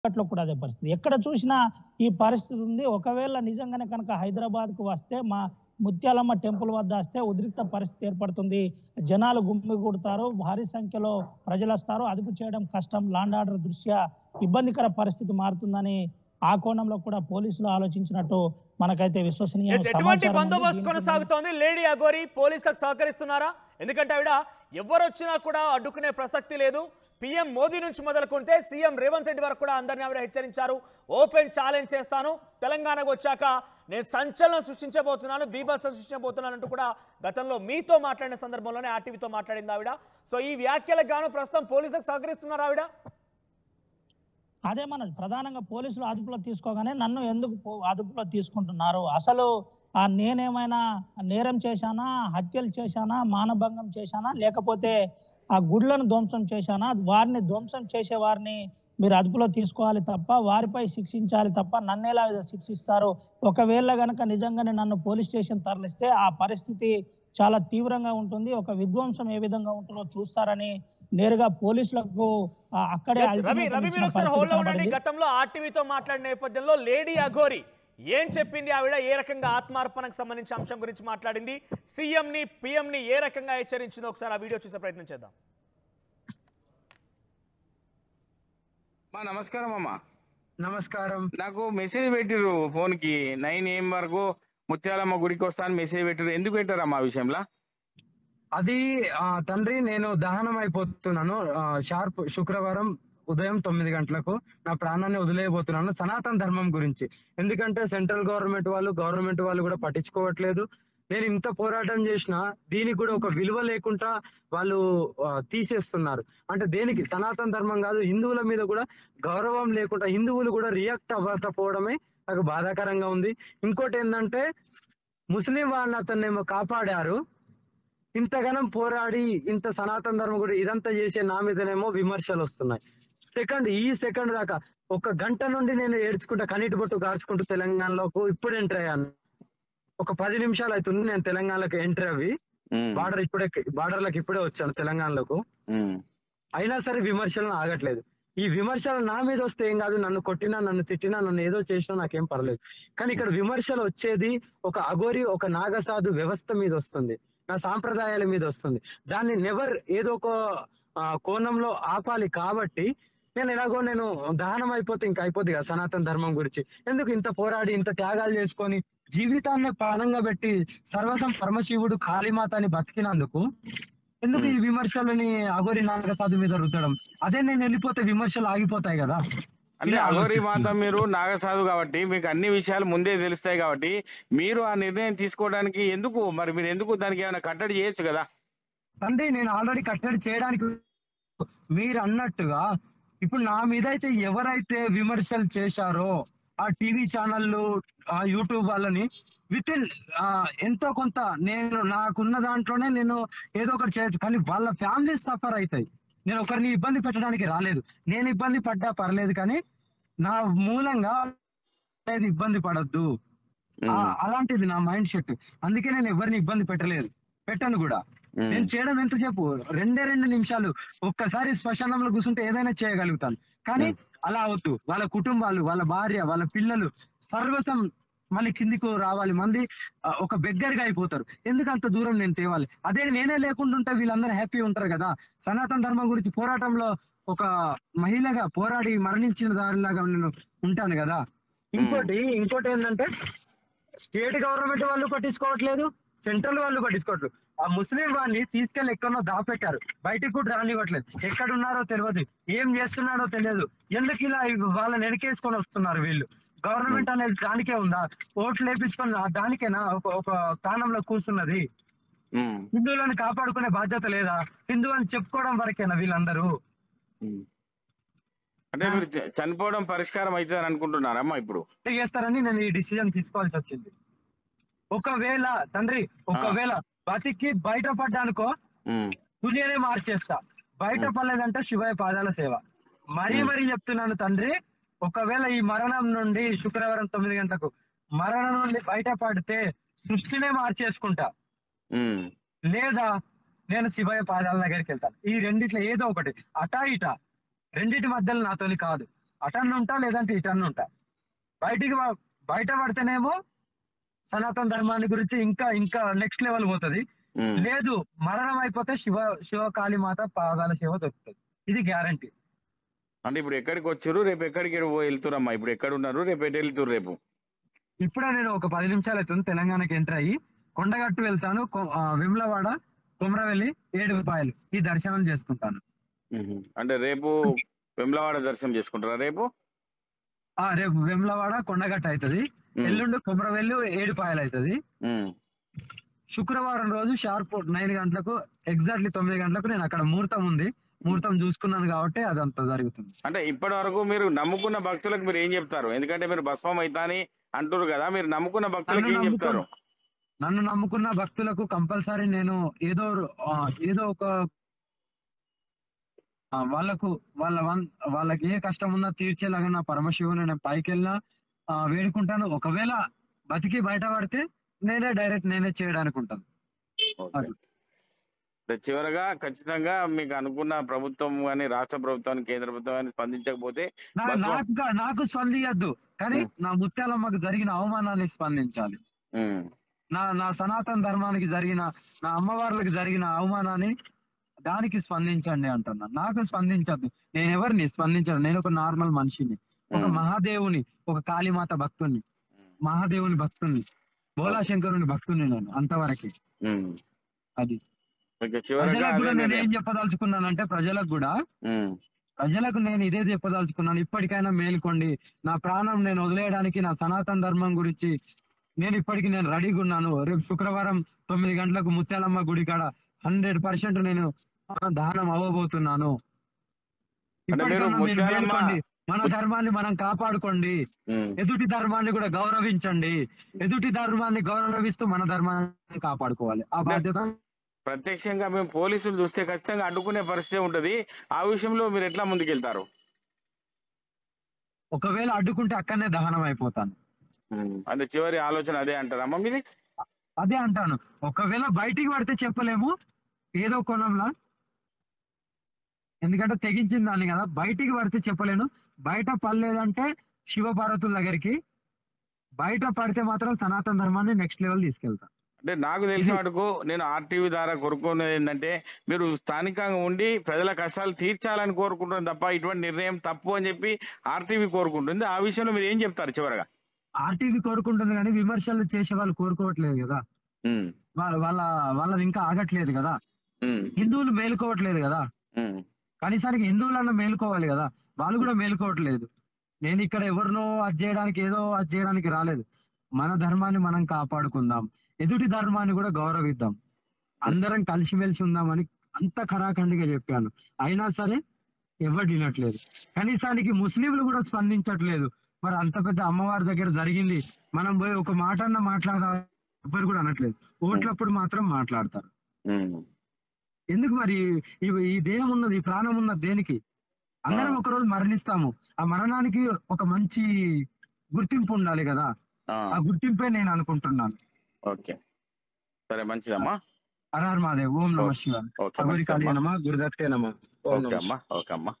అప్పట్లో కూడా అదే పరిస్థితి ఎక్కడ చూసినా ఈ పరిస్థితి ఉంది ఒకవేళ నిజంగానే కనుక హైదరాబాద్కు వస్తే మా ముత్యాలమ్మ టెంపుల్ వద్ద వస్తే ఉద్రిక్త పరిస్థితి ఏర్పడుతుంది జనాలు గుమ్మిగూడతారు భారీ సంఖ్యలో ప్రజలు వస్తారు అదుపు చేయడం కష్టం లాండ్ ఆర్డర్ దృష్ట్యా ఇబ్బందికర పరిస్థితి మారుతుందని ఆ కోణంలో కూడా పోలీసులు ఆలోచించినట్టు మనకైతే విశ్వసనీయ ఎస్, ఎటువంటి సమాచారం ఉంది. బందోబస్తు దీనికి కొనసాగుతోంది లేడీ అగోరి పోలీసులకు సహకరిస్తున్నారా ఎందుకంటే ఆవిడ ఎవరు వచ్చినా కూడా అడ్డుకునే ప్రసక్తి లేదు పీఎం మోదీ నుంచి మొదలుకుంటే సీఎం రేవంత్ రెడ్డి వరకు కూడా అందరినీ ఆవిడ హెచ్చరించారు ఓపెన్ ఛాలెంజ్ చేస్తాను తెలంగాణకు వచ్చాక నేను సంచలనం సృష్టించబోతున్నాను బీభత్సం సృష్టించబోతున్నాను అంటూ కూడా గతంలో మీతో మాట్లాడిన సందర్భంలోనే ఆర్టీవీతో మాట్లాడింది ఆవిడ సో ఈ వ్యాఖ్యలకు గాను ప్రస్తుతం పోలీసులకు సహకరిస్తున్నారు ఆవిడ అదే మన ప్రధానంగా పోలీసులు అదుపులో తీసుకోగానే నన్ను ఎందుకు పో- అదుపులో తీసుకుంటున్నారు అసలు ఆ నేనేమైనా నేరం చేశానా హత్యలు చేశానా మానభంగం చేశానా లేకపోతే ఆ గుడ్లను ధ్వంసం చేశానా వారిని ధ్వంసం చేసే వారిని మీరు అదుపులో తీసుకోవాలి తప్ప వారిపై శిక్షించాలి తప్ప నన్ను ఎలా శిక్షిస్తారు ఒకవేళ గనక నిజంగానే నన్ను పోలీస్ స్టేషన్ తరలిస్తే ఆ పరిస్థితి చాలా తీవ్రంగా ఉంటుంది ఒక విధ్వంసం ఏ విధంగా ఉంటుందో చూస్తారని నేరుగా పోలీసులకు ఆ, అక్కడే Yes, రవి ultimatum రవి ఇచ్చిన మీరు ఒకసారి పరిస్థితి హోల్డ్ ఉండండి కనబడింది. గతంలో ఆర్టీవీతో మాట్లాడిన నేపథ్యంలో లేడీ అఘోరి ఏం చెప్పింది ఆవిడ ఏ రకంగా ఆత్మార్పణకు సంబంధించిన అంశం గురించి మాట్లాడింది సీఎం ని పిఎం ని ఏ రకంగా హెచ్చరించిందో ఒకసారి ఆ వీడియో చూసే ప్రయత్నం చేద్దాం మా నమస్కారం అమ్మా నమస్కారం నాకు మెసేజ్ పెట్టిరు ఫోన్ కి నైన్ ఏం వరకు ముత్యాలమ్మ గుడికి వస్తా అని మెసేజ్ పెట్టిరు ఎందుకు పెట్టారు అమ్మా ఆ విషయంలో అది ఆ, తండ్రి నేను దహనం అయిపోతున్నాను ఆ, షార్ప్ శుక్రవారం ఉదయం తొమ్మిది గంటలకు నా ప్రాణాన్ని వదిలేయబోతున్నాను సనాతన ధర్మం గురించి ఎందుకంటే సెంట్రల్ గవర్నమెంట్ వాళ్ళు గవర్నమెంట్ వాళ్ళు కూడా పట్టించుకోవట్లేదు నేను ఇంత పోరాటం చేసినా దీనికి కూడా ఒక విలువ లేకుండా వాళ్ళు ఆ, తీసేస్తున్నారు అంటే దేనికి సనాతన ధర్మం కాదు హిందువుల మీద కూడా గౌరవం లేకుండా హిందువులు కూడా రియాక్ట్ అవ్వకపోవడమే నాకు బాధాకరంగా ఉంది ఇంకోటి ఏంటంటే ముస్లిం వాళ్ళని అతన్నేమో కాపాడారు ఇంతగానం పోరాడి ఇంత సనాతన ధర్మం కూడా ఇదంతా చేసే నా మీదనేమో విమర్శలు వస్తున్నాయి సెకండ్ ఈ సెకండ్ దాకా ఒక గంట నుండి నేను ఏడ్చుకుంటా కన్నీటి బొట్టు గార్చుకుంటూ తెలంగాణలోకి ఇప్పుడు ఎంటర్ అయ్యాను ఒక పది నిమిషాలు అవుతుంది నేను తెలంగాణలోకి ఎంటర్ అవి ఉమ్, బార్డర్ ఇప్పుడే బార్డర్లకు ఇప్పుడే వచ్చాను తెలంగాణలోకి ఉమ్, అయినా సరే విమర్శలు ఆగట్లేదు ఈ విమర్శలు నా మీద వస్తే ఏం కాదు నన్ను కొట్టినా నన్ను తిట్టినా నన్ను ఏదో చేసినా నాకేం పర్లేదు కానీ ఇక్కడ విమర్శలు వచ్చేది ఒక అఘోరి ఒక నాగసాధు వ్యవస్థ మీద వస్తుంది నా సాంప్రదాయాల మీద వస్తుంది దాన్ని నెవర్ ఏదో ఒక ఆ, కోణంలో ఆపాలి కాబట్టి నేను ఎలాగో నేను దహనం అయిపోతే ఇంకా అయిపోద్ది కదా సనాతన ధర్మం గురించి ఎందుకు ఇంత పోరాడి ఇంత త్యాగాలు చేసుకొని జీవితాన్ని ప్రాణంగా పెట్టి సర్వసం పరమశివుడు కాళీమాత అని బతికినందుకు ఎందుకు ఈ విమర్శలని అగోరి నాన్నగ సాధు మీద రుద్దడం అదే నేను వెళ్ళిపోతే విమర్శలు ఆగిపోతాయి కదా అంటే ఇలా అగోరి ఆలోచిస్తున్నా. మాత మీరు నాగసాధు కాబట్టి మీకు అన్ని విషయాలు ముందే తెలుస్తాయి కాబట్టి మీరు ఆ నిర్ణయం తీసుకోవడానికి ఎందుకు మరి మీరు ఎందుకు దానికి ఏమైనా కట్టడి చేయొచ్చు కదా తండ్రి నేను ఆల్రెడీ కట్టడి చేయడానికి మీరు అన్నట్టుగా ఇప్పుడు నా మీద అయితే ఎవరైతే విమర్శలు చేశారో ఆ టీవీ ఛానళ్ళు ఆ యూట్యూబ్ వాళ్ళని విత్ ఇన్ ఎంతో కొంత నేను నాకున్న దాంట్లోనే నేను ఏదో ఒకటి చేయొచ్చు కానీ వాళ్ళ ఫ్యామిలీ సఫర్ అవుతాయి నేను ఒకరిని ఇబ్బంది పెట్టడానికి రాలేదు నేను ఇబ్బంది పడ్డా పర్లేదు కానీ నా మూలంగా అనేది ఇబ్బంది పడద్దు ఆ, అలాంటిది నా మైండ్ సెట్ అందుకే నేను ఎవరిని ఇబ్బంది పెట్టలేదు పెట్టను కూడా ఉమ్, నేను చేయడం ఎంతసేపు రెండే రెండు నిమిషాలు ఒక్కసారి శ్మశానంలో కూర్చుంటే ఏదైనా చేయగలుగుతాను కానీ అలా అవద్దు వాళ్ళ కుటుంబాలు వాళ్ళ భార్య వాళ్ళ పిల్లలు సర్వసం మళ్ళీ కిందికి రావాలి మంది ఆ, ఒక బెగ్గరగా అయిపోతారు ఎందుకు అంత దూరం నేను తేవాలి అదే నేనే లేకుండా ఉంటే వీళ్ళందరూ హ్యాపీ ఉంటారు కదా సనాతన ధర్మం గురించి పోరాటంలో ఒక మహిళగా పోరాడి మరణించిన దారిలాగా నేను ఉంటాను కదా ఇంకోటి ఇంకోటి ఏంటంటే స్టేట్ గవర్నమెంట్ వాళ్ళు పట్టించుకోవట్లేదు సెంట్రల్ వాళ్ళు పట్టించుకోవట్లేదు ఆ ముస్లిం వాడిని తీసుకెళ్లి ఎక్కడో దాపెట్టారు బయటికి కూడా రానివ్వట్లేదు ఎక్కడ ఉన్నారో తెలియదు ఏం చేస్తున్నాడో తెలియదు ఎందుకు ఇలా వాళ్ళని వెనకేసుకొని వస్తున్నారు వీళ్ళు గవర్నమెంట్ అనేది దానికే ఉందా ఓట్లు వేపించుకొని ఆ దానికేనా ఒక ఒక స్థానంలో కూర్చున్నది ఉమ్, హిందువులను కాపాడుకునే బాధ్యత లేదా హిందూ అని చెప్పుకోవడం వరకేనా వీళ్ళందరూ ఉమ్. అంటే మీరు చ- చనిపోవడం పరిష్కారం అవుతుంది అనుకుంటున్నారమ్మా ఇప్పుడు చేస్తారని నేను ఈ డిసిజన్ తీసుకోవాల్సి వచ్చింది ఒకవేళ తండ్రి ఒకవేళ బతికి బయటపడ్డానుకో ఉమ్, దునియానే మార్చేస్తా బయట పడలేదంటే శివయ్య పాదాల సేవ మరీ Hmm. మరీ చెప్తున్నాను తండ్రి ఒకవేళ ఈ మరణం నుండి శుక్రవారం తొమ్మిది గంటలకు మరణం నుండి బయటపడితే సృష్టినే మార్చేసుకుంటా ఉమ్, లేదా నేను శివయ్య పాదాల దగ్గరికి వెళ్తాను ఈ రెండిట్లో ఏదో ఒకటి అటా ఇటా రెండిటి మధ్యలో నాతోని కాదు అటన్ను ఉంటా లేదంటే ఇటన్ను ఉంటా బయటికి వా- బయట పడితేనేమో సనాతన ధర్మాన్ని గురించి ఇంకా ఇంకా నెక్స్ట్ లెవెల్ పోతది ఉమ్. లేదు మరణం అయిపోతే శివ శివ కాళీమాత పాదాల సేవ దొరుకుతుంది ఇది గ్యారంటీ అంటే ఇప్పుడు ఎక్కడికి వచ్చారు రేపు ఎక్కడికి వెళ్తురమ్మా ఇప్పుడు ఎక్కడ ఉన్నారు రేపు ఎటు వెళ్తురు రేపు ఇప్పుడే నేను ఒక పది నిమిషాలు అవుతుంది తెలంగాణకి ఎంటర్ అయ్యి కొండగట్టు వెళ్తాను కొ- ఆ, విమ్లవాడ కుమ్రవెల్లి ఏడు రూపాయలు ఈ దర్శనం చేసుకుంటాను ఉహు. అంటే రేపు వెమ్లవాడ దర్శనం చేసుకుంటారా రేపు ఆ రేపు విమ్లవాడ కొండగట్టు అవుతుంది ఉమ్. ఎల్లుండి కుమ్రవెల్లి ఏడు పాయలు అవుతుంది ఉమ్. శుక్రవారం రోజు షార్ప్ నైన్ గంటలకు ఎగ్జాక్ట్లీ తొమ్మిది గంటలకు నేను అక్కడ ముహూర్తం ఉంది ముహూర్తం చూసుకున్నాను కాబట్టి అదంతా జరుగుతుంది అంటే ఇప్పటి వరకు మీరు నమ్ముకున్న భక్తులకు మీరు ఏం చెప్తారు ఎందుకంటే మీరు భస్మం అవుతా అని అంటారు కదా మీరు నమ్ముకున్న భక్తులకు ఏం నన్ను చెప్తారు నన్ను నమ్ముకున్న భక్తులకు కంపల్సరీ నేను ఏదో ఆ, ఏదో ఒక ఆ, వాళ్ళకు వాళ్ళ వన్- వాళ్ళకి ఏ కష్టం ఉన్నా తీర్చేలాగా నా పరమశివుని నేను పైకి వెళ్ళినా ఆ, వేడుకుంటాను ఒకవేళ బతికి బయట పడితే నేనే డైరెక్ట్ నేనే చేయడానికి ఉంటాను ఓకే. అది. అంటే చివరగా ఖచ్చితంగా మీకు అనుకున్న ప్రభుత్వం కానీ రాష్ట్ర ప్రభుత్వాన్ని కేంద్ర ప్రభుత్వం కానీ స్పందించకపోతే నా- బస్ వా- నాకు గా- నాకు స్పందియద్దు కానీ ఉం. నా ముత్యాలమ్మకు జరిగిన అవమానాన్ని స్పందించాలి ఉమ్. నా నా సనాతన ధర్మానికి జరిగిన నా అమ్మవార్లకు జరిగిన అవమానాన్ని దానికి స్పందించండి అంటున్నా నాకు స్పందించద్దు నేను ఎవరిని స్పందించను నేను ఒక నార్మల్ మనిషిని ఒక ఉమ్. మహాదేవుని ఒక కాళీమాత భక్తుని మహాదేవుని భక్తుని భోలాశంకరుని భక్తుని నేను అంతవరకే ఉమ్. అది ఓకే, చివరగా ప్రజలకు అదే కూడా నేను నిర్ణయం. ఏం చెప్పదలుచుకున్నానంటే ప్రజలకు కూడా ఉమ్. ప్రజలకు నేను ఇదే చెప్పదలుచుకున్నాను ఇప్పటికైనా మేలుకోండి నా ప్రాణం నేను వదిలేయడానికి నా సనాతన ధర్మం గురించి నేను ఇప్పటికి నేను రెడీగా ఉన్నాను రేపు శుక్రవారం తొమ్మిది గంటలకు ముత్యాలమ్మ గుడి కాడ హండ్రెడ్ పర్సెంట్ నేను ఆ, దానం అవ్వబోతున్నాను అంటే మీరు ఇప్పటికైనా మీరు ముత్యాలమ్మ- మేలుకోండి. మన ధర్మాన్ని మనం కాపాడుకోండి ఉమ్. ఎదుటి ధర్మాన్ని కూడా గౌరవించండి ఎదుటి ధర్మాన్ని గౌరవిస్తూ మన ధర్మాన్ని కాపాడుకోవాలి ఆ బాధ్యత ప్రత్యక్షంగా మేము పోలీసులు చూస్తే ఖచ్చితంగా అడ్డుకునే పరిస్థితి ఉంటది ఆ విషయంలో మీరు ఎట్లా ముందుకెళ్తారు ఒకవేళ అడ్డుకుంటే అక్కడనే దహనం అయిపోతాను అంటే చివరి ఆలోచన అదే అంటారమ్మా మీది అదే అంటాను ఒకవేళ బయటికి పడితే చెప్పలేము ఏదో కోణంలో ఎందుకంటే తెగించింది దాన్ని కదా బయటికి పడితే చెప్పలేను బయట పడలేదంటే శివపార్వతుల దగ్గరికి బయట పడితే మాత్రం సనాతన ధర్మాన్ని నెక్స్ట్ లెవెల్ తీసుకెళ్తా అంటే నాకు తెలిసిన ఇది- మటుకు నేను ఆర్టీవీ ద్వారా కోరుకునేది ఏంటంటే మీరు స్థానికంగా ఉండి ప్రజల కష్టాలు తీర్చాలని కోరుకుంటున్నారు తప్ప ఇటువంటి నిర్ణయం తప్పు అని చెప్పి ఆర్టీవీ కోరుకుంటుంది ఆ విషయంలో మీరు ఏం చెప్తారు చివరగా ఆర్టీవీ కోరుకుంటుంది కానీ విమర్శలు చేసే వాళ్ళు కోరుకోవట్లేదు కదా ఉమ్, వాళ్ళ వాళ్ళ వాళ్ళని ఇంకా ఆగట్లేదు కదా ఉమ్, హిందువులు మేలుకోవట్లేదు కదా ఉమ్, కనీసానికి హిందువులన్నా మేలుకోవాలి కదా వాళ్ళు కూడా మేలుకోవట్లేదు నేను ఇక్కడ ఎవరినో అది చేయడానికి ఏదో అది చేయడానికి రాలేదు మన ధర్మాన్ని మనం కాపాడుకుందాం ఎదుటి ధర్మాన్ని కూడా గౌరవిద్దాం అందరం కలిసిమెలిసి ఉందామని అంత ఖరాఖండిగా చెప్పాను అయినా సరే ఎవరు వినట్లేదు కనీసానికి ముస్లింలు కూడా స్పందించట్లేదు మరి అంత పెద్ద అమ్మవారి దగ్గర జరిగింది మనం పోయి ఒక మాట అన్న మాట్లాడదాం ఎవరు కూడా అనట్లేదు ఓట్లప్పుడు మాత్రం మాట్లాడతారు ఉమ్. ఎందుకు మరి ఈ- ఈ దేహం ఉన్నది ఈ ప్రాణం ఉన్నది దేనికి అందరం ఆ. ఒకరోజు మరణిస్తాము ఆ మరణానికి ఒక మంచి గుర్తింపు ఉండాలి కదా ఆ, ఆ గుర్తింపే నేను అనుకుంటున్నాను ఓకే సరే మంచిదమ్మా హరహర్ మాదేవ్ ఓం నమ శివ ఓకే అగోరి మంచిదమ్మా కాళీ నమ గురుదత్తే నమ ఓం ఓకే నమ అమ్మా ఓకే అమ్మా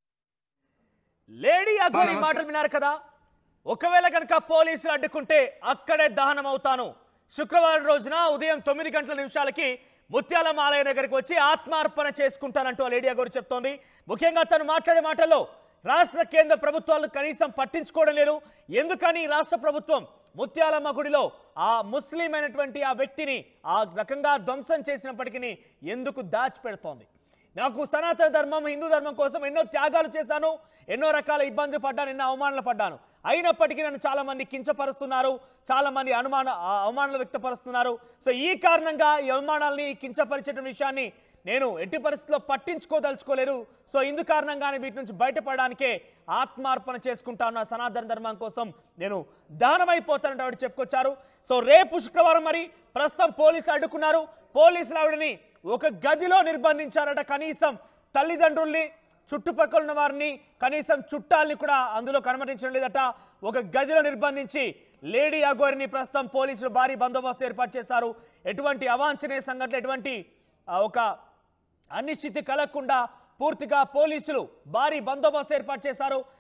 లేడీ అఘోరి నమస్కారం. మాటలు విన్నారు కదా ఒకవేళ కనుక పోలీసులు అడ్డుకుంటే అక్కడే దహనం అవుతాను శుక్రవారం రోజున ఉదయం తొమ్మిది గంటల నిమిషాలకి ముత్యాలమ్మ ఆలయ దగ్గరికి వచ్చి ఆత్మార్పణ చేసుకుంటానంటూ ఆ లేడీ అఘోరి చెప్తోంది ముఖ్యంగా తను మాట్లాడే మాటల్లో రాష్ట్ర కేంద్ర ప్రభుత్వాలు కనీసం పట్టించుకోవడం లేదు ఎందుకని రాష్ట్ర ప్రభుత్వం ముత్యాలమ్మ గుడిలో ఆ ముస్లిం అయినటువంటి ఆ వ్యక్తిని ఆ రకంగా ధ్వంసం చేసినప్పటికీ ఎందుకు దాచిపెడుతోంది నాకు సనాతన ధర్మం హిందూ ధర్మం కోసం ఎన్నో త్యాగాలు చేశాను ఎన్నో రకాల ఇబ్బందులు పడ్డాను ఎన్నో అవమానాలు పడ్డాను అయినప్పటికీ నన్ను చాలా మంది కించపరుస్తున్నారు చాలా మంది అనుమాన ఆ అవమానాలు వ్యక్తపరుస్తున్నారు సో ఈ కారణంగా ఈ అవమానాల్ని కించపరిచేట విషయాన్ని నేను ఎట్టి పరిస్థితుల్లో పట్టించుకోదలుచుకోలేరు సో ఇందు కారణంగానే వీటి నుంచి బయటపడడానికే ఆత్మార్పణ చేసుకుంటాను నా సనాతన ధర్మం కోసం నేను దానమైపోతానంటే ఆవిడ చెప్పుకొచ్చారు సో రేపు శుక్రవారం మరి ప్రస్తుతం పోలీసులు అడ్డుకున్నారు పోలీసులు ఆవిడని ఒక గదిలో నిర్బంధించారట కనీసం తల్లిదండ్రుల్ని చుట్టుపక్కల ఉన్న వారిని కనీసం చుట్టాలని కూడా అందులో కనుమరించడం లేదట ఒక గదిలో నిర్బంధించి లేడీ అగోరిని ప్రస్తుతం పోలీసులు భారీ బందోబస్తు ఏర్పాటు చేశారు ఎటువంటి అవాంఛనీయ సంఘటన ఎటువంటి ఆ, ఒక అనిశ్చితి కలగకుండా పూర్తిగా పోలీసులు భారీ బందోబస్తు ఏర్పాటు చేశారు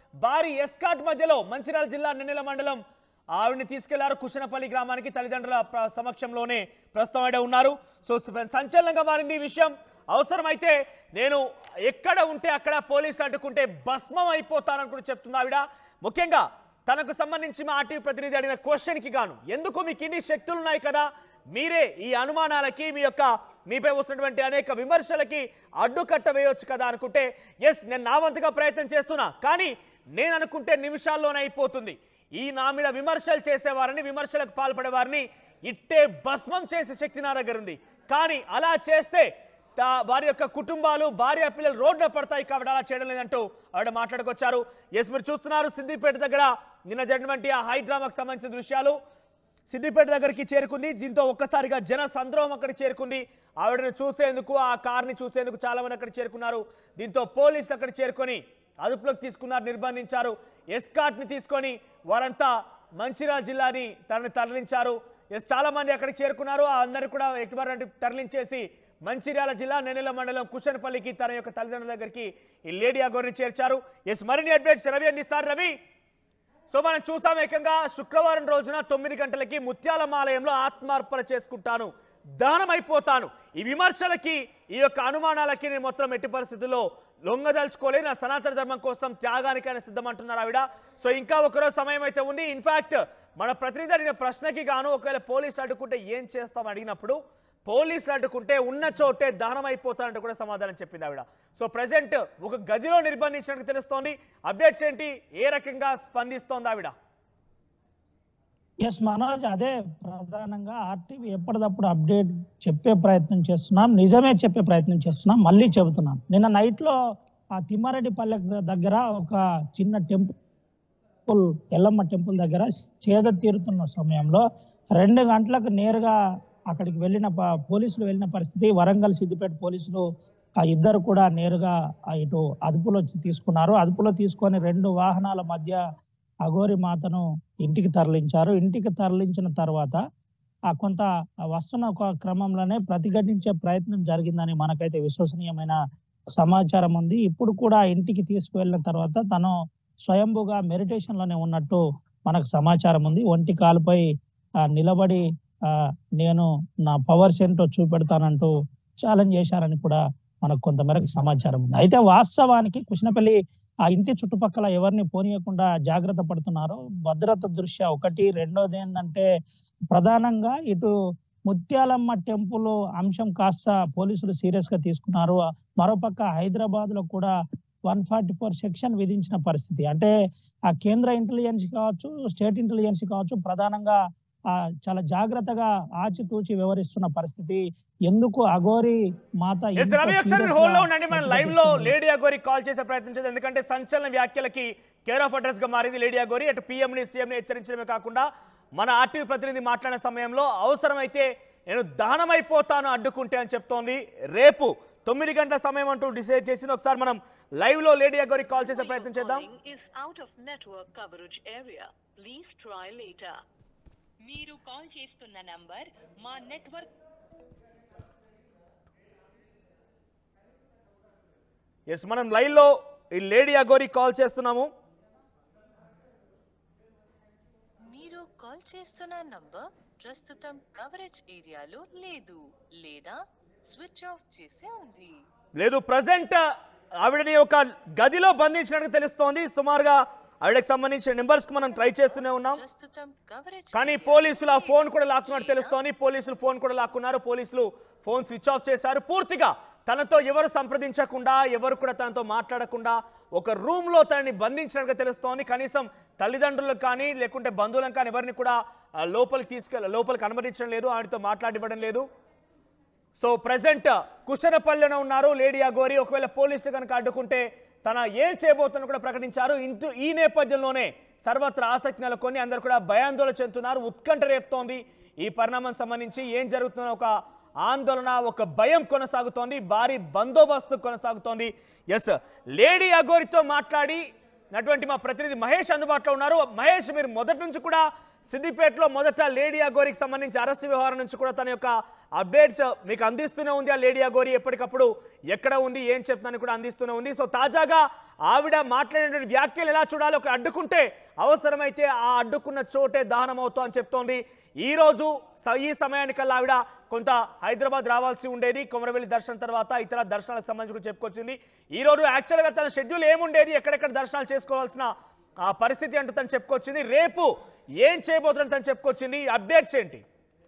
భారీ ఎస్కాట్ మధ్యలో మంచిర్యాల జిల్లా నెన్నెల మండలం ఆవిడని తీసుకెళ్లారు కుషనపల్లి గ్రామానికి తల్లిదండ్రుల ప్ర- సమక్షంలోనే ప్రస్తుతం ఆవిడ ఉన్నారు సో స- సంచలనంగా మారింది ఈ విషయం అవసరమైతే నేను ఎక్కడ ఉంటే అక్కడ పోలీసులు అడ్డుకుంటే భస్మం అయిపోతానని కూడా చెప్తుంది ఆవిడ ముఖ్యంగా తనకు సంబంధించి మా ఆర్టీవీ ప్రతినిధి అడిగిన క్వశ్చన్కి గాను ఎందుకు మీకు ఇన్ని శక్తులు ఉన్నాయి కదా మీరే ఈ అనుమానాలకి మీ యొక్క మీపై వస్తున్నటువంటి అనేక విమర్శలకి అడ్డుకట్ట వేయొచ్చు కదా అనుకుంటే ఎస్ నేను నా వంతుగా ప్రయత్నం చేస్తున్నా కానీ నేను అనుకుంటే నిమిషాల్లోనే అయిపోతుంది ఈ నా మీద విమర్శలు చేసేవారిని విమర్శలకు పాల్పడే వారిని ఇట్టే భస్మం చేసే శక్తి నా దగ్గర ఉంది కానీ అలా చేస్తే తా- వారి యొక్క కుటుంబాలు భార్య పిల్లలు రోడ్డున పడతాయి కాబట్టి అలా చేయడం లేదంటూ ఆవిడ మాట్లాడుకొచ్చారు ఎస్ మీరు చూస్తున్నారు సిద్దిపేట దగ్గర నిన్న జరిగినటువంటి ఆ హై డ్రామాకు సంబంధించిన దృశ్యాలు సిద్దిపేట దగ్గరికి చేరుకుంది దీంతో ఒక్కసారిగా జన సంద్రోహం అక్కడికి చేరుకుంది ఆవిడను చూసేందుకు ఆ కార్ని చూసేందుకు చాలా మంది అక్కడ చేరుకున్నారు దీంతో పోలీసులు అక్కడ చేరుకొని అదుపులోకి తీసుకున్నారు నిర్బంధించారు ఎస్కాట్ ని తీసుకొని వారంతా మంచిర్యాల జిల్లాని తనని తరలించారు ఎస్ చాలా మంది అక్కడికి చేరుకున్నారు ఆ అందరు కూడా ఎటువంటి తరలించేసి మంచిర్యాల జిల్లా నెన్నెల మండలం కుషన్పల్లికి తన యొక్క తల్లిదండ్రుల దగ్గరికి ఈ లేడీ అగోరిని చేర్చారు ఎస్ మరిన్ని అప్డేట్స్ రవి అందిస్తారు రవి సో మనం చూసాం ఏకంగా శుక్రవారం రోజున తొమ్మిది గంటలకి ముత్యాలమ్మ ఆలయంలో ఆత్మార్పణ చేసుకుంటాను దహనం అయిపోతాను ఈ విమర్శలకి ఈ యొక్క అనుమానాలకి నేను మొత్తం ఎట్టి పరిస్థితుల్లో లొంగదలుచుకోలేదు నా సనాతన ధర్మం కోసం త్యాగానికైనా సిద్ధమంటున్నారు ఆవిడ సో ఇంకా ఒకరోజు సమయం అయితే ఉంది ఇన్ఫాక్ట్ మన ప్రతినిధి అడిగిన ప్రశ్నకి గాను ఒకవేళ పోలీసు అడ్డుకుంటే ఏం చేస్తాం అడిగినప్పుడు పోలీసులు అడ్డుకుంటే ఉన్న చోటే దహనం అయిపోతారంటూ కూడా సమాధానం చెప్పింది ఆవిడ సో ప్రజెంట్ ఒక గదిలో నిర్బంధించినట్టు తెలుస్తోంది అప్డేట్స్ ఏంటి ఏ రకంగా స్పందిస్తోంది ఆవిడ ఎస్ మనోజ్ అదే ప్రధానంగా ఆర్టీవీ ఎప్పటికప్పుడు అప్డేట్ చెప్పే ప్రయత్నం చేస్తున్నాం నిజమే చెప్పే ప్రయత్నం చేస్తున్నాం మళ్ళీ చెబుతున్నాం నిన్న నైట్ లో ఆ తిమ్మారెడ్డి పల్లె దగ్గర ఒక చిన్న టెంపుల్ ఎల్లమ్మ టెంపుల్ దగ్గర చేద తీరుతున్న సమయంలో రెండు గంటలకు నేరుగా అక్కడికి వెళ్ళిన ప- పోలీసులు వెళ్ళిన పరిస్థితి వరంగల్ సిద్దిపేట పోలీసులు ఆ ఇద్దరు కూడా నేరుగా ఆ ఇటు అదుపులో తీసుకున్నారు అదుపులో తీసుకొని రెండు వాహనాల మధ్య అఘోరి మాతను ఇంటికి తరలించారు ఇంటికి తరలించిన తర్వాత ఆ కొంత వస్తున్న ఒక క్రమంలోనే ప్రతిఘటించే ప్రయత్నం జరిగిందని మనకైతే విశ్వసనీయమైన సమాచారం ఉంది ఇప్పుడు కూడా ఇంటికి తీసుకువెళ్ళిన తర్వాత తను స్వయంభుగా మెడిటేషన్ లోనే ఉన్నట్టు మనకు సమాచారం ఉంది ఒంటి కాలుపై ఆ, నిలబడి ఆ, నేను నా పవర్స్ ఏంటో చూపెడతానంటూ ఛాలెంజ్ చేశారని కూడా మనకు కొంతమేరకు సమాచారం ఉంది అయితే వాస్తవానికి కృష్ణపల్లి ఆ ఇంటి చుట్టుపక్కల ఎవరిని పోనీయకుండా జాగ్రత్త పడుతున్నారు భద్రత దృష్ట్యా ఒకటి రెండోది ఏంటంటే ప్రధానంగా ఇటు ముత్యాలమ్మ టెంపుల్ అంశం కాస్త పోలీసులు సీరియస్ గా తీసుకున్నారు మరోపక్క హైదరాబాద్ లో కూడా వన్ ఫార్టీ ఫోర్ సెక్షన్ విధించిన పరిస్థితి అంటే ఆ కేంద్ర ఇంటెలిజెన్స్ కావచ్చు స్టేట్ ఇంటెలిజెన్స్ కావచ్చు ప్రధానంగా ఆ చాలా జాగ్రత్తగా ఆచితూచి వ్యవహరిస్తున్న పరిస్థితి ఎందుకు అఘోరి మాత ఎస్ ఇంత రవి ఒకసారి serious హోల్డ్ లో గా ఉండండి మనం లైవ్ లో ప్రతిఘటిస్తుంది? లేడీ అగోరి కాల్ చేసే ప్రయత్నం చేద్దాం ఎందుకంటే సంచలన వ్యాఖ్యలకి కేర్ ఆఫ్ అడ్రస్ గా మారింది లేడీ అగోరి అటు పీఎం ని సీఎం ని హెచ్చరించడమే కాకుండా మన ఆర్టీవీ ప్రతినిధి మాట్లాడిన సమయంలో అవసరమైతే నేను దహనమైపోతాను అడ్డుకుంటే అని చెప్తోంది రేపు తొమ్మిది గంటల సమయం అంటూ డిసైడ్ చేసింది ఒకసారి మనం లైవ్ లో లేడీ అగోరి కాల్ చేసే ప్రయత్నం చేద్దాం calling is out of network coverage area. Please try later. మీరు కాల్ చేస్తున్న నంబర్ మా నెట్వర్క్ ఎస్ మనం లైవ్ లో ఈ లేడీ అగోరి కాల్ చేస్తున్నాము మీరు కాల్ చేస్తున్న నంబర్ ప్రస్తుతం కవరేజ్ ఏరియాలో లేదు లేదా స్విచ్ ఆఫ్ చేసి ఉంది లేదు ప్రజెంట్ ఆవిడని ఒక గదిలో బంధించినట్టు తెలుస్తోంది సుమారుగా ఆవిడకి సంబంధించిన నెంబర్స్ కి మనం ట్రై చేస్తూనే ఉన్నాం ప్రస్తుతం కవరేజ్ కానీ ఏరియాలో పోలీసులు ఆ ఫోన్ కూడా లేదు లాక్కున్నట్టు లేదా తెలుస్తోంది పోలీసులు ఫోన్ కూడా లాక్కున్నారు పోలీసులు ఫోన్ స్విచ్ ఆఫ్ చేశారు పూర్తిగా తనతో ఎవరు సంప్రదించకుండా ఎవరు కూడా తనతో మాట్లాడకుండా ఒక రూమ్ లో తనని బంధించినట్టుగా తెలుస్తోంది కనీసం తల్లిదండ్రులకు కానీ లేకుంటే బంధువులకు కానీ ఎవరిని కూడా ఆ, లోపలికి తీసుకెళ్ళ లోపలికి అనుమతించడం లేదు ఆవిడతో మాట్లాడివ్వడం లేదు సో ప్రజెంట్ కుశనపల్లిలో ఉన్నారు లేడీ అగోరి ఒకవేళ పోలీసులు కనుక అడ్డుకుంటే తన ఏం చేయబోతుందో కూడా ప్రకటించారు ఇంతు ఈ నేపథ్యంలోనే సర్వత్రా ఆసక్తి నెలకొని అందరు కూడా భయాందోళన చెందుతున్నారు ఉత్కంఠ రేపుతోంది ఈ పరిణామం సంబంధించి ఏం జరుగుతుందో ఒక ఆందోళన ఒక భయం కొనసాగుతోంది భారీ బందోబస్తు కొనసాగుతోంది ఎస్ లేడీ అగోరితో మాట్లాడి అటువంటి మా ప్రతినిధి మహేష్ అందుబాటులో ఉన్నారు మహేష్ మీరు మొదటి నుంచి కూడా సిద్దిపేటలో మొదట లేడీ అగోరికి సంబంధించి అరెస్ట్ వ్యవహారం నుంచి కూడా తన యొక్క అప్డేట్స్ మీకు అందిస్తూనే ఉంది ఆ లేడీ అగోరి ఎప్పటికప్పుడు ఎక్కడ ఉంది ఏం చెప్తుందని కూడా అందిస్తూనే ఉంది సో తాజాగా ఆవిడ మాట్లాడినటువంటి వ్యాఖ్యలు ఎలా చూడాలి ఒక అడ్డుకుంటే అవసరమైతే ఆ అడ్డుకున్న చోటే దహనం అవుతా అని చెప్తోంది ఈ రోజు స- ఈ సమయానికల్లా ఆవిడ కొంత హైదరాబాద్ రావాల్సి ఉండేది కొమరవెల్లి దర్శనం తర్వాత ఇతర దర్శనాలకు సంబంధించి కూడా చెప్పుకొచ్చింది ఈ రోజు యాక్చువల్గా తన షెడ్యూల్ ఏముండేది ఎక్కడెక్కడ దర్శనాలు చేసుకోవాల్సిన ఆ పరిస్థితి అంటూ తను చెప్పుకొచ్చింది రేపు ఏం చేయబోతుందని తను చెప్పుకొచ్చింది అప్డేట్స్ ఏంటి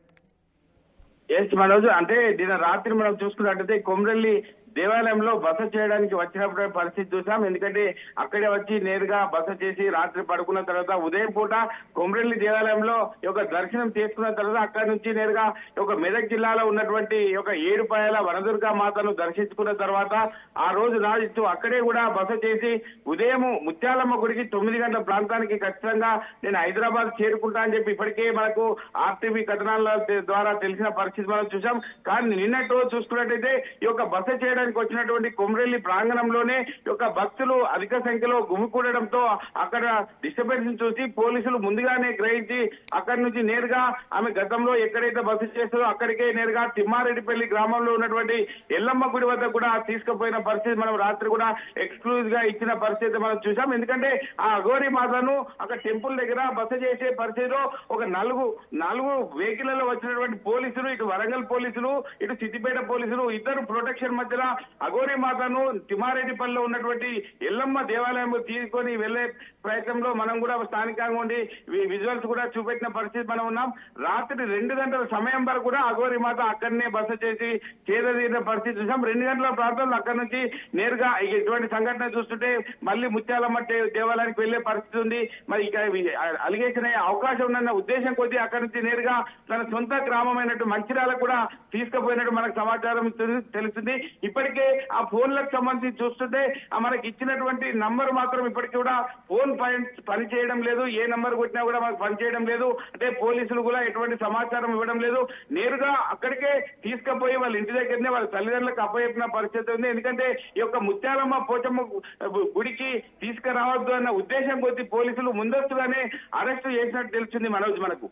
ఎస్ మనోజ్ అంటే నిన్న రాత్రి మనం చూసుకున్నట్టయితే కొమరల్లి దేవాలయంలో బస చేయడానికి వచ్చినప్పుడు పరిస్థితి చూసాం ఎందుకంటే అక్కడే వచ్చి నేరుగా బస చేసి రాత్రి పడుకున్న తర్వాత ఉదయం పూట కొమరల్లి దేవాలయంలో ఈ యొక్క దర్శనం చేసుకున్న తర్వాత అక్కడి నుంచి నేరుగా ఈ యొక్క మెదక్ జిల్లాలో ఉన్నటువంటి ఈ యొక్క ఏడుపాయల వనదుర్గా మాతను దర్శించుకున్న తర్వాత ఆ రోజు రాజు అక్కడే కూడా బస చేసి ఉదయం ముత్యాలమ్మ గుడికి తొమ్మిది గంటల ప్రాంతానికి ఖచ్చితంగా నేను హైదరాబాద్ చేరుకుంటా అని చెప్పి ఇప్పటికే మనకు ఆర్టీవీ కథనాల ద్వారా తెలిసిన పరిస్థితి మనం చూసాం కానీ నిన్నటి రోజు చూసుకున్నట్టయితే ఈ యొక్క బస చేయడానికి వచ్చినటువంటి కొమరెల్లి ప్రాంగణంలోనే ఈ యొక్క భక్తులు అధిక సంఖ్యలో గుమికూడడంతో అక్కడ డిస్టర్బెన్స్ చూసి పోలీసులు ముందుగానే గ్రహించి అక్కడి నుంచి నేరుగా ఆమె గతంలో ఎక్కడైతే బస చేస్తుందో అక్కడికే నేరుగా తిమ్మారెడ్డిపల్లి గ్రామంలో ఉన్నటువంటి ఎల్లమ్మ గుడి వద్ద కూడా తీసుకుపోయిన పరిస్థితి మనం రాత్రి కూడా ఎక్స్క్లూజివ్ గా ఇచ్చిన పరిస్థితి మనం చూసాం ఎందుకంటే ఆ అఘోరి మాతను అక్కడ టెంపుల్ దగ్గర బస చేసే పరిస్థితిలో ఒక నలుగు నాలుగు వెహికల్లో వచ్చినటువంటి పోలీసులు ఇటు వరంగల్ పోలీసులు ఇటు సిద్దిపేట పోలీసులు ఇద్దరు ప్రొటెక్షన్ మధ్యన అఘోరి మాతను తిమ్మారెడ్డిపల్లిలో ఉన్నటువంటి ఎల్లమ్మ దేవాలయం తీసుకొని వెళ్లే ప్రయత్నంలో మనం కూడా స్థానికంగా ఉండి విజువల్స్ కూడా చూపెట్టిన పరిస్థితి మనం ఉన్నాం రాత్రి రెండు గంటల సమయం వరకు కూడా అఘోరి మాత అక్కడనే బస చేసి చేదీరిన పరిస్థితి చూసాం రెండు గంటల ప్రాంతంలో అక్కడి నుంచి నేరుగా ఇటువంటి సంఘటన చూస్తుంటే మళ్ళీ ముత్యాలమ్మ దే- దేవాలయానికి వెళ్లే పరిస్థితి ఉంది మరి ఇక అలిగేషన్ అయ్యే అవకాశం ఉందన్న ఉద్దేశం కొద్దీ అక్కడి నుంచి నేరుగా తన సొంత గ్రామమైనట్టు మంచిర్యాలకు కూడా తీసుకుపోయినట్టు మనకు సమాచారం తెలు- తెలుస్తుంది ఇప్పటికే ఆ ఫోన్లకు సంబంధించి చూస్తుంటే ఆ మనకి ఇచ్చినటువంటి నంబర్ మాత్రం ఇప్పటికీ కూడా ఫోన్ పని పని చేయడం లేదు ఏ నంబర్ కొట్టినా కూడా మనకు పని చేయడం లేదు అంటే పోలీసులు కూడా ఎటువంటి సమాచారం ఇవ్వడం లేదు నేరుగా అక్కడికే తీసుకుపోయి వాళ్ళ ఇంటి దగ్గరనే వాళ్ళ తల్లిదండ్రులకు అప్పచెప్పిన పరిస్థితి ఉంది ఎందుకంటే ఈ యొక్క ముత్యాలమ్మ పోచమ్మ గు- గుడికి తీసుకురావద్దు అన్న ఉద్దేశం కొద్దీ పోలీసులు ముందస్తుగానే అరెస్ట్ చేసినట్టు తెలుస్తుంది మనోజ్ మనకు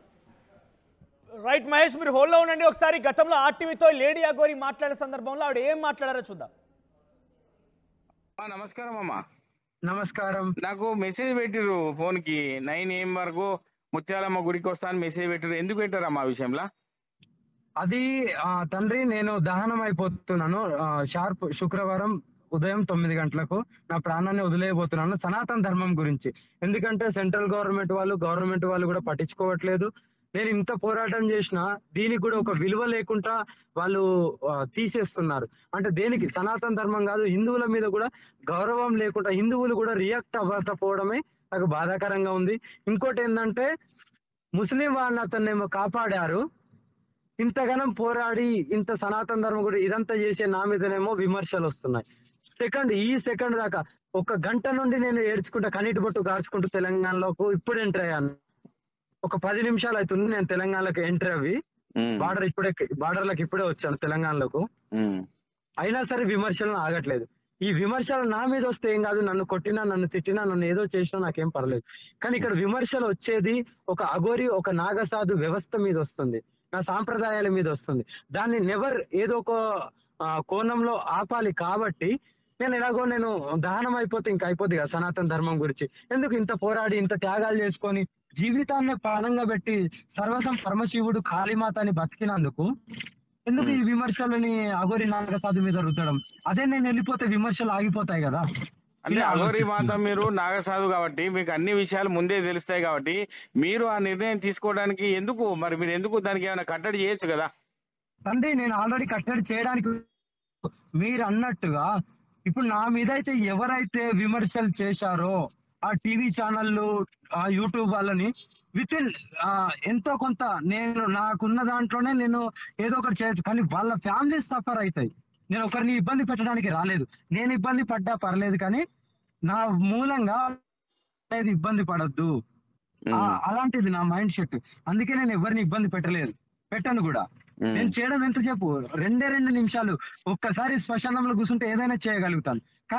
రైట్ మహేష్ మీరు హోల్లో ఉండండి ఒకసారి గతంలో ఆర్టీవీతో లేడీ అగోరి మాట్లాడే సందర్భంలో ఆవిడ ఏం మాట్లాడారో చూద్దాం నమస్కారం అమ్మా నమస్కారం నాకు మెసేజ్ పెట్టిరు ఫోన్ కి నైన్ ఏం వరకు ముత్యాలమ్మ గుడికి వస్తాను మెసేజ్ పెట్టిరు ఎందుకు పెట్టారమ్మా ఆ విషయంలో అది ఆ, తండ్రి నేను దహనం అయిపోతున్నాను ఆ, షార్ప్ శుక్రవారం ఉదయం తొమ్మిది గంటలకు నా ప్రాణాన్ని వదిలేయబోతున్నాను సనాతన ధర్మం గురించి ఎందుకంటే సెంట్రల్ గవర్నమెంట్ వాళ్ళు గవర్నమెంట్ వాళ్ళు కూడా పట్టించుకోవట్లేదు నేను ఇంత పోరాటం చేసినా దీనికి కూడా ఒక విలువ లేకుండా వాళ్ళు ఆ, తీసేస్తున్నారు అంటే దేనికి సనాతన ధర్మం కాదు హిందువుల మీద కూడా గౌరవం లేకుండా హిందువులు కూడా రియాక్ట్ అవ్వకపోవడమే నాకు బాధాకరంగా ఉంది ఇంకోటి ఏంటంటే ముస్లిం వాళ్ళని అతన్నేమో కాపాడారు ఇంతగానం పోరాడి ఇంత సనాతన ధర్మం కూడా ఇదంతా చేసే నా మీదనేమో విమర్శలు వస్తున్నాయి సెకండ్ ఈ సెకండ్ దాకా ఒక గంట నుండి నేను ఏడ్చుకుంటా కన్నీటి బొట్టు గార్చుకుంటూ తెలంగాణలోకి ఇప్పుడు ఎంటర్ అయ్యాను ఒక పది నిమిషాలు అవుతుంది నేను తెలంగాణలోకి ఎంటర్ అవి బార్డర్ ఇప్పుడే బార్డర్లకు ఇప్పుడే వచ్చాను తెలంగాణలోకి అయినా సరే విమర్శలు ఆగట్లేదు ఈ విమర్శలు నా మీద వస్తే ఏం కాదు నన్ను కొట్టినా నన్ను తిట్టినా నన్ను ఏదో చేసినా నాకేం పర్లేదు కానీ ఇక్కడ విమర్శలు వచ్చేది ఒక అఘోరి ఒక నాగసాధు వ్యవస్థ మీద వస్తుంది నా సాంప్రదాయాల మీద వస్తుంది దాన్ని నెవర్ ఏదో ఒక ఆ, కోణంలో ఆపాలి కాబట్టి నేను ఎలాగో నేను దహనం అయిపోతే ఇంకా అయిపోద్ది కదా సనాతన ధర్మం గురించి ఎందుకు ఇంత పోరాడి ఇంత త్యాగాలు చేసుకొని జీవితాన్ని ప్రాణంగా పెట్టి సర్వసం పరమశివుడు కాళీమాత అని బతికినందుకు ఎందుకు ఈ విమర్శలని అఘోరి నాగసాధు మీద రుద్దడం అదే నేను వెళ్ళిపోతే విమర్శలు ఆగిపోతాయి కదా అంటే ఇలా అఘోరి ఆలోచిస్తున్నా. మాత మీరు నాగసాధు కాబట్టి మీకు అన్ని విషయాలు ముందే తెలుస్తాయి కాబట్టి మీరు ఆ నిర్ణయం తీసుకోవడానికి ఎందుకు మరి మీరు ఎందుకు దానికి ఏమైనా కట్టడి చేయొచ్చు కదా తండ్రి నేను ఆల్రెడీ కట్టడి చేయడానికి మీరు అన్నట్టుగా ఇప్పుడు నా మీద అయితే ఎవరైతే విమర్శలు చేశారో ఆ టీవీ ఛానళ్ళు ఆ యూట్యూబ్ వాళ్ళని విత్ ఇన్ ఎంతో కొంత నేను నాకున్న దాంట్లోనే నేను ఏదో ఒకటి చేయొచ్చు కానీ వాళ్ళ ఫ్యామిలీ సఫర్ అవుతాయి నేను ఒకరిని ఇబ్బంది పెట్టడానికి రాలేదు నేను ఇబ్బంది పడ్డా పర్లేదు కానీ నా మూలంగా అనేది ఇబ్బంది పడద్దు ఆ, అలాంటిది నా మైండ్ సెట్ అందుకే నేను ఎవరిని ఇబ్బంది పెట్టలేదు పెట్టను కూడా నేను చేయడం ఎంతసేపు రెండే రెండు నిమిషాలు ఒక్కసారి శ్మశానంలో కూర్చుంటే ఏదైనా చేయగలుగుతాను కానీ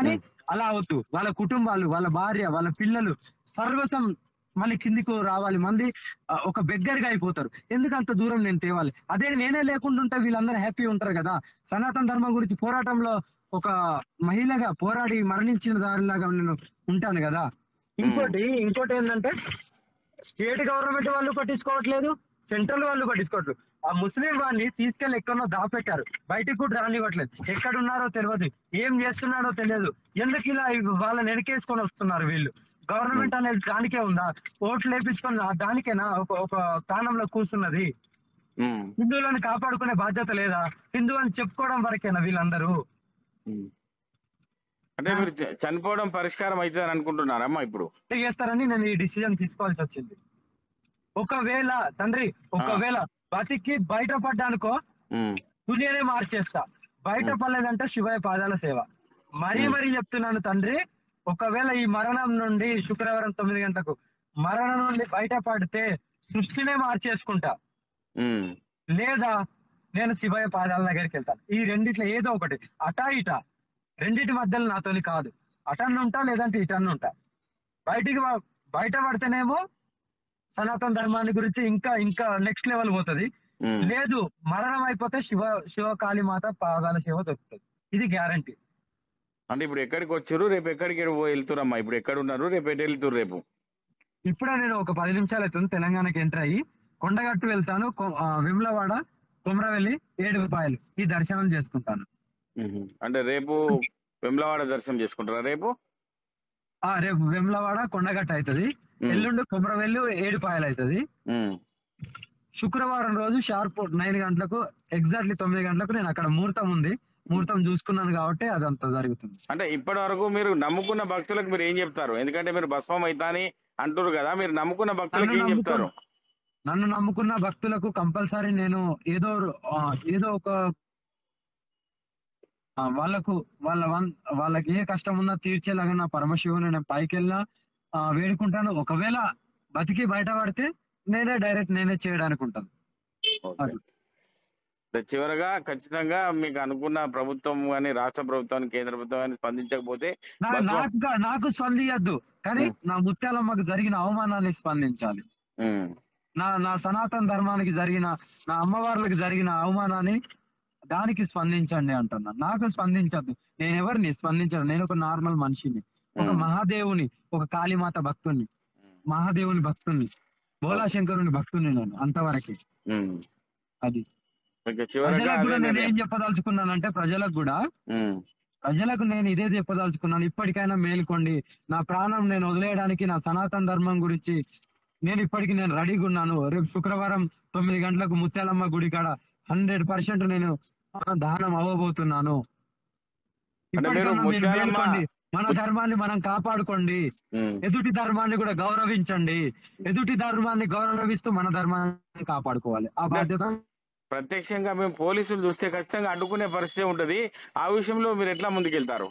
అలా అవద్దు వాళ్ళ కుటుంబాలు వాళ్ళ భార్య వాళ్ళ పిల్లలు సర్వసం మళ్ళీ కిందికి రావాలి మళ్ళీ ఆ, ఒక బెగ్గరగా అయిపోతారు ఎందుకు అంత దూరం నేను తేవాలి అదే నేనే లేకుండా ఉంటే వీళ్ళందరూ హ్యాపీ ఉంటారు కదా సనాతన ధర్మం గురించి పోరాటంలో ఒక మహిళగా పోరాడి మరణించిన దారిలాగా నేను ఉంటాను కదా ఇంకోటి ఇంకోటి ఏంటంటే స్టేట్ గవర్నమెంట్ వాళ్ళు పట్టించుకోవట్లేదు సెంట్రల్ వాళ్ళు పట్టించుకోవట్లేదు ఆ ముస్లిం వాడిని తీసుకెళ్లి ఎక్కడో దాపెట్టారు బయటికి కూడా రానివ్వట్లేదు ఎక్కడ ఉన్నారో తెలియదు ఏం చేస్తున్నాడో తెలియదు ఎందుకు ఇలా వాళ్ళని వెనకేసుకొని వస్తున్నారు వీళ్ళు గవర్నమెంట్ అనేది దానికే ఉందా ఓట్లు వేపించుకొని ఆ దానికేనా ఒక ఒక స్థానంలో కూర్చున్నది ఉమ్, హిందువులను కాపాడుకునే బాధ్యత లేదా హిందూ అని చెప్పుకోవడం వరకేనా వీళ్ళందరూ ఉమ్. అంటే మీరు చ- చనిపోవడం పరిష్కారం అవుతుందని అనుకుంటున్నారమ్మా ఇప్పుడు చేస్తారని నేను ఈ డిసిజన్ తీసుకోవాల్సి వచ్చింది ఒకవేళ తండ్రి ఒకవేళ బతికి బయటపడ్డానుకో ఉమ్, దునియానే మార్చేస్తా బయట పడలేదంటే శివయ్య పాదాల సేవ మరీ మరీ చెప్తున్నాను తండ్రి ఒకవేళ ఈ మరణం నుండి శుక్రవారం తొమ్మిది గంటలకు మరణం నుండి బయట పడితే సృష్టినే మార్చేసుకుంటా ఉమ్, లేదా నేను శివయ్య పాదాల దగ్గరికి వెళ్తాను ఈ రెండిట్లో ఏదో ఒకటి అటా ఇటా రెండిటి మధ్యలో నాతోని కాదు అటన్ను ఉంటా లేదంటే ఇటన్ను ఉంటా బయటికి వా- బయట పడితేనేమో సనాతన ధర్మాన్ని గురించి ఇంకా ఇంకా నెక్స్ట్ లెవెల్ పోతది ఉమ్. లేదు మరణం అయిపోతే శివ శివ కాళీమాత పాదాల సేవ దొరుకుతుంది ఇది గ్యారంటీ అంటే ఇప్పుడు ఎక్కడికి వచ్చారు రేపు ఎక్కడికి పో- వెళ్తురమ్మా ఇప్పుడు ఎక్కడ ఉన్నారు రేపు ఎటు వెళ్తురు రేపు ఇప్పుడే నేను ఒక పది నిమిషాలు అవుతుంది తెలంగాణకి ఎంటర్ అయ్యి కొండగట్టు వెళ్తాను కొ- ఆ, విమ్లవాడ కుమ్రవెల్లి ఏడు రూపాయలు ఈ దర్శనం చేసుకుంటాను ఉహు. అంటే రేపు వెమ్లవాడ దర్శనం చేసుకుంటారా రేపు ఆ రేపు విమ్లవాడ కొండగట్టు అవుతుంది ఉమ్, ఎల్లుండి కుమ్రవెల్లి ఏడుపాయలు అవుతుంది ఉమ్, శుక్రవారం రోజు షార్ప్ నైన్ గంటలకు ఎగ్జాక్ట్లీ తొమ్మిది గంటలకు నేను అక్కడ ముహూర్తం ఉంది ముహూర్తం చూసుకున్నాను కాబట్టి అదంతా జరుగుతుంది అంటే ఇప్పటి వరకు మీరు నమ్ముకున్న భక్తులకు మీరు ఏం చెప్తారు ఎందుకంటే మీరు భస్మం అవుతా అని అంటారు కదా మీరు నమ్ముకున్న భక్తులకు ఏం నన్ను చెప్తారు నన్ను నమ్ముకున్న భక్తులకు కంపల్సరీ నేను ఏదో ఆ, ఏదో ఒక ఆ, వాళ్ళకు వాళ్ళ వన్- వాళ్ళకి ఏ కష్టం ఉన్నా తీర్చేలాగా నా పరమశివుని నేను పైకి వెళ్ళినా ఆ, వేడుకుంటాను ఒకవేళ బతికి బయట పడితే నేనే డైరెక్ట్ నేనే చేయడానికి ఉంటాను ఓకే. అది. అంటే చివరగా ఖచ్చితంగా మీకు అనుకున్న ప్రభుత్వం కానీ రాష్ట్ర ప్రభుత్వం కేంద్ర ప్రభుత్వం కానీ స్పందించకపోతే నా- బస్ వా- నాకు నాకు స్పందియద్దు కానీ నా ముత్యాలమ్మకు జరిగిన అవమానాన్ని స్పందించాలి ఉమ్, నా నా సనాతన ధర్మానికి జరిగిన నా అమ్మవార్లకు జరిగిన అవమానాన్ని దానికి స్పందించండి అంటున్నా నాకు స్పందించద్దు నేను ఎవరిని స్పందించను నేను ఒక నార్మల్ మనిషిని ఒక ఉమ్, మహాదేవుని ఒక కాళీమాత భక్తుని మహాదేవుని భక్తుని భోలాశంకరుని భక్తుని నేను అంతవరకే ఉమ్. అది ఓకే, చివరగా ప్రజలకు కూడా అదే నేను నిర్ణయం. ఏం చెప్పదలుచుకున్నానంటే ప్రజలకు కూడా ఉమ్, ప్రజలకు నేను ఇదే చెప్పదలుచుకున్నాను ఇప్పటికైనా మేలుకోండి నా ప్రాణం నేను వదిలేయడానికి నా సనాతన ధర్మం గురించి నేను ఇప్పటికి నేను రెడీగా ఉన్నాను రేపు శుక్రవారం తొమ్మిది గంటలకు ముత్యాలమ్మ గుడి కాడ హండ్రెడ్ పర్సెంట్ నేను ఆ, దానం అవ్వబోతున్నాను అంటే మీరు ఇప్పటికైనా మీరు ముత్యాలమ్మ- మేలుకోండి. మన ధర్మాన్ని మనం కాపాడుకోండి ఉమ్. ఎదుటి ధర్మాన్ని కూడా గౌరవించండి ఎదుటి ధర్మాన్ని గౌరవిస్తూ మన ధర్మాన్ని కాపాడుకోవాలి ఆ బాధ్యత ప్రత్యక్షంగా మేము పోలీసులు చూస్తే ఖచ్చితంగా అడ్డుకునే పరిస్థితి ఉంటది ఆ విషయంలో మీరు ఎట్లా ముందుకెళ్తారు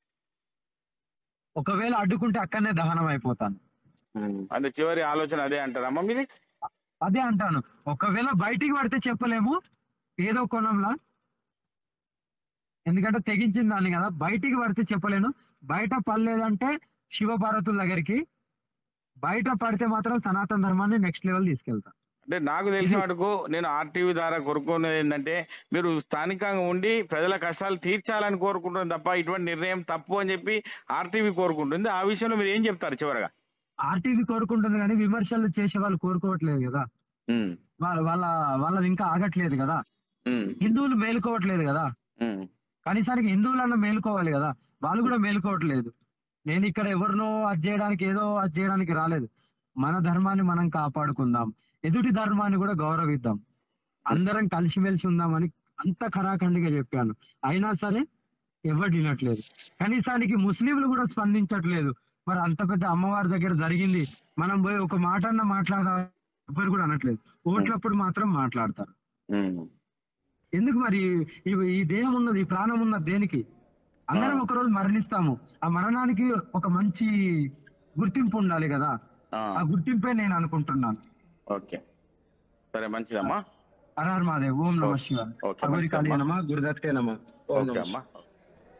ఒకవేళ అడ్డుకుంటే అక్కడనే దహనం అయిపోతాను అంటే చివరి ఆలోచన అదే అంటారమ్మా మీది అదే అంటాను ఒకవేళ బయటికి పడితే చెప్పలేము ఏదో కోణంలా ఎందుకంటే తెగించింది దాన్ని కదా బయటికి పడితే చెప్పలేను బయట పడలేదంటే శివ పార్వతుల దగ్గరికి బయట పడితే మాత్రం సనాతన ధర్మాన్ని నెక్స్ట్ లెవెల్ తీసుకెళ్తా అంటే నాకు తెలిసిన మటుకు నేను ఆర్టీవీ ద్వారా కోరుకునేది ఏంటంటే మీరు స్థానికంగా ఉండి ప్రజల కష్టాలు తీర్చాలని కోరుకుంటున్నారు తప్ప ఇటువంటి నిర్ణయం తప్పు అని చెప్పి ఆర్టీవీ కోరుకుంటుంది ఆ విషయంలో మీరు ఏం చెప్తారు చివరగా ఆర్టీవీ కోరుకుంటుంది కానీ విమర్శలు చేసే వాళ్ళు కోరుకోవట్లేదు కదా ఉమ్, వాళ్ళ వాళ్ళ వాళ్ళది ఇంకా ఆగట్లేదు కదా ఉమ్, హిందువులు మేలుకోవట్లేదు కదా ఉమ్, కనీసానికి హిందువులన్నా మేలుకోవాలి కదా వాళ్ళు కూడా మేలుకోవట్లేదు నేను ఇక్కడ ఎవరినో అది చేయడానికి ఏదో అది చేయడానికి రాలేదు మన ధర్మాన్ని మనం కాపాడుకుందాం ఎదుటి ధర్మాన్ని కూడా గౌరవిద్దాం అందరం కలిసిమెలిసి ఉందామని అంత ఖరాఖండిగా చెప్పాను అయినా సరే ఎవరు వినట్లేదు కనీసానికి ముస్లింలు కూడా స్పందించట్లేదు మరి అంత పెద్ద అమ్మవారి దగ్గర జరిగింది మనం పోయి ఒక మాట అన్న మాట్లాడదాం ఎవరు కూడా అనట్లేదు ఓట్లప్పుడు మాత్రం మాట్లాడతారు ఉమ్. ఎందుకు మరి ఈ- ఈ దేహం ఉన్నది ఈ ప్రాణం ఉన్నది దేనికి అందరం ఒక రోజు మరణిస్తాము ఆ మరణానికి ఒక మంచి గుర్తింపు ఉండాలి కదా ఆ, ఆ గుర్తింపే నేను అనుకుంటున్నాను ఓకే సరే మంచిదమ్మా హరహర్ మాదేవ్ ఓం నమ శివాయ ఓకే అగోరి మంచిదమ్మా కాళీ నమ గురుదత్తే నమ ఓం ఓకే నమ అమ్మా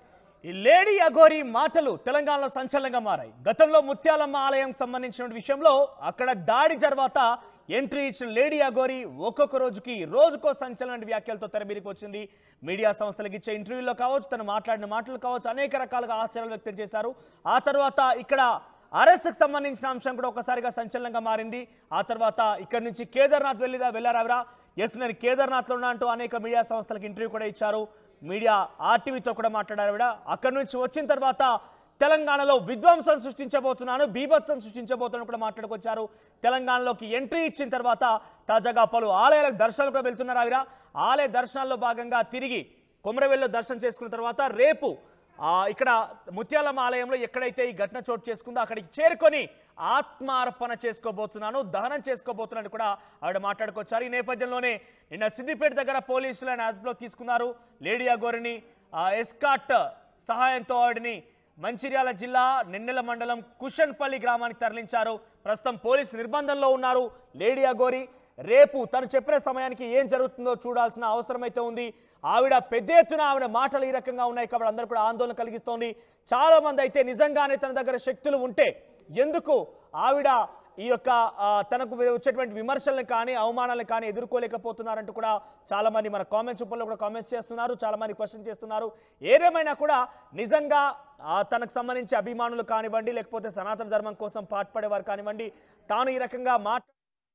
ఈ లేడీ అఘోరి మాటలు తెలంగాణలో సంచలనంగా మారాయి గతంలో ముత్యాలమ్మ ఆలయం సంబంధించిన విషయంలో అక్కడ దాడి తర్వాత ఎంట్రీ ఇచ్చిన లేడీ అఘోరి ఒక్కొక్క రోజుకి రోజుకో సంచలన వ్యాఖ్యలతో తెరమీరికి వచ్చింది మీడియా సంస్థలకు ఇచ్చే ఇంటర్వ్యూలో కావచ్చు తను మాట్లాడిన మాటలు కావచ్చు అనేక రకాలుగా ఆశ్చర్యాలు వ్యక్తం చేశారు ఆ తర్వాత ఇక్కడ అరెస్ట్కి సంబంధించిన అంశం కూడా ఒకసారిగా సంచలనంగా మారింది ఆ తర్వాత ఇక్కడ నుంచి కేదార్నాథ్ వెళ్ళిదా వెళ్ళారావిరా ఎస్ నేను కేదార్నాథ్లో ఉన్నా అంటూ అనేక మీడియా సంస్థలకు ఇంటర్వ్యూ కూడా ఇచ్చారు మీడియా ఆర్టీవీతో కూడా మాట్లాడారు ఆవిడ అక్కడి నుంచి వచ్చిన తర్వాత తెలంగాణలో విధ్వంసం సృష్టించబోతున్నాను బీభత్సం సృష్టించబోతున్నాను కూడా మాట్లాడుకొచ్చారు తెలంగాణలోకి ఎంట్రీ ఇచ్చిన తర్వాత తాజాగా పలు ఆలయాలకు దర్శనాలు కూడా వెళ్తున్నారు ఆవిడ ఆలయ దర్శనాల్లో భాగంగా తిరిగి కొమరవెల్లో దర్శనం చేసుకున్న తర్వాత రేపు ఆ, ఇక్కడ ముత్యాలమ్మ ఆలయంలో ఎక్కడైతే ఈ ఘటన చోటు చేసుకుందో అక్కడికి చేరుకొని ఆత్మార్పణ చేసుకోబోతున్నాను దహనం చేసుకోబోతున్నాను కూడా ఆవిడ మాట్లాడుకొచ్చారు ఈ నేపథ్యంలోనే నిన్న సిద్దిపేట దగ్గర పోలీసులు ఆయన అదుపులో తీసుకున్నారు లేడీ అగోరిని ఆ, ఎస్కాట్ సహాయంతో ఆవిడని మంచిర్యాల జిల్లా నిన్నెల మండలం కుషన్పల్లి గ్రామానికి తరలించారు ప్రస్తుతం పోలీసు నిర్బంధంలో ఉన్నారు లేడీ అగోరి రేపు తను చెప్పిన సమయానికి ఏం జరుగుతుందో చూడాల్సిన అవసరం అయితే ఉంది ఆవిడ పెద్ద ఎత్తున ఆవిడ మాటలు ఈ రకంగా ఉన్నాయి కాబట్టి అందరూ కూడా ఆందోళన కలిగిస్తోంది చాలా మంది అయితే నిజంగానే తన దగ్గర శక్తులు ఉంటే ఎందుకు ఆవిడ ఈ యొక్క ఆ, తనకు వచ్చేటువంటి విమర్శలను కానీ అవమానాలను కానీ ఎదుర్కోలేకపోతున్నారంటూ కూడా చాలా మంది మన కామెంట్స్ రూపంలో కూడా కామెంట్స్ చేస్తున్నారు చాలా మంది క్వశ్చన్ చేస్తున్నారు ఏదేమైనా కూడా నిజంగా ఆ, తనకు సంబంధించి అభిమానులు కానివ్వండి లేకపోతే సనాతన ధర్మం కోసం పాటుపడేవారు కానివ్వండి తాను ఈ రకంగా మాట్లా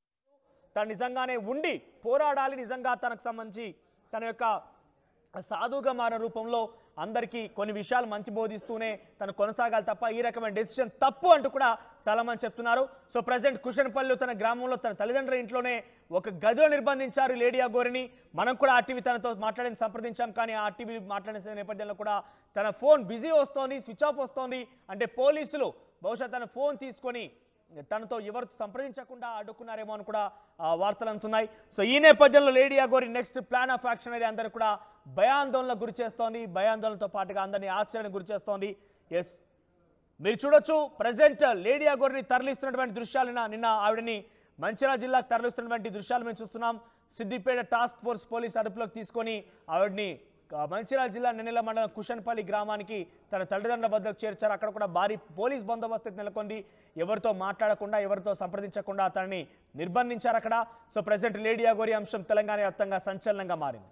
తను నిజంగానే ఉండి పోరాడాలి నిజంగా తనకు సంబంధించి తన యొక్క సాధుగా మారిన రూపంలో అందరికీ కొన్ని విషయాలు మంచి బోధిస్తూనే తను కొనసాగాలి తప్ప ఈ రకమైన డెసిషన్ తప్పు అంటూ కూడా చాలా మంది చెప్తున్నారు సో ప్రజెంట్ కుషన్పల్లి తన గ్రామంలో తన తల్లిదండ్రుల ఇంట్లోనే ఒక గదిలో నిర్బంధించారు లేడీ అగోరిని మనం కూడా ఆర్టీవీ తనతో మాట్లాడిన సంప్రదించాం కానీ ఆ ఆర్టీవీ మాట్లాడిన నేపథ్యంలో కూడా తన ఫోన్ బిజీ వస్తోంది స్విచ్ ఆఫ్ వస్తోంది అంటే పోలీసులు బహుశా తన ఫోన్ తీసుకొని తనతో ఎవరు సంప్రదించకుండా అడ్డుకున్నారేమో అని కూడా ఆ, వార్తలు అందుతున్నాయి సో ఈ నేపథ్యంలో lady Aghori next plan of action అనేది అందరూ కూడా భయాందోళనకు గురి చేస్తోంది భయాందోళనతో పాటుగా అందరినీ ఆశ్చర్యానికి గురి చేస్తోంది ఎస్ మీరు చూడొచ్చు ప్రజెంట్ లేడీ అగోరిని తరలిస్తున్నటువంటి దృశ్యాలు నిన్న నిన్న ఆవిడని మంచిర్యాల జిల్లాకు తరలిస్తున్నటువంటి దృశ్యాలు మేము చూస్తున్నాం సిద్దిపేట టాస్క్ ఫోర్స్ పోలీస్ అదుపులోకి తీసుకొని ఆవిడని ఆ, మంచిర్యాల జిల్లా నెన్నెల మండలం కుషన్పల్లి గ్రామానికి తన తల్లిదండ్రుల వద్దకు చేర్చారు అక్కడ కూడా భారీ పోలీస్ బందోబస్తు నెలకొంది ఎవరితో మాట్లాడకుండా ఎవరితో సంప్రదించకుండా తనని నిర్బంధించారు అక్కడ సో ప్రజెంట్ లేడీ అగోరి అంశం తెలంగాణ వ్యాప్తంగా సంచలనంగా మారింది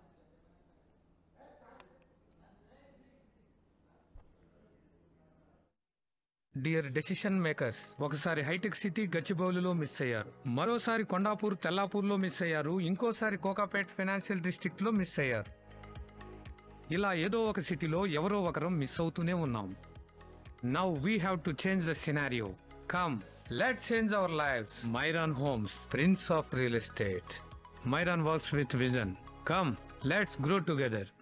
డియర్ డెసిషన్ మేకర్స్ ఒకసారి హైటెక్ సిటీ గచ్చిబౌలిలో మిస్ అయ్యారు మరోసారి కొండాపూర్ తెల్లాపూర్లో మిస్ అయ్యారు ఇంకోసారి కోకాపేట్ ఫైనాన్షియల్ డిస్ట్రిక్ట్ లో మిస్ అయ్యారు ఇలా ఏదో ఒక సిటీలో ఎవరో ఒకరం మిస్ అవుతూనే ఉన్నాం now we have to change the scenario come let change our life Myron Homes prince of real estate Myron works with vision come let's grow together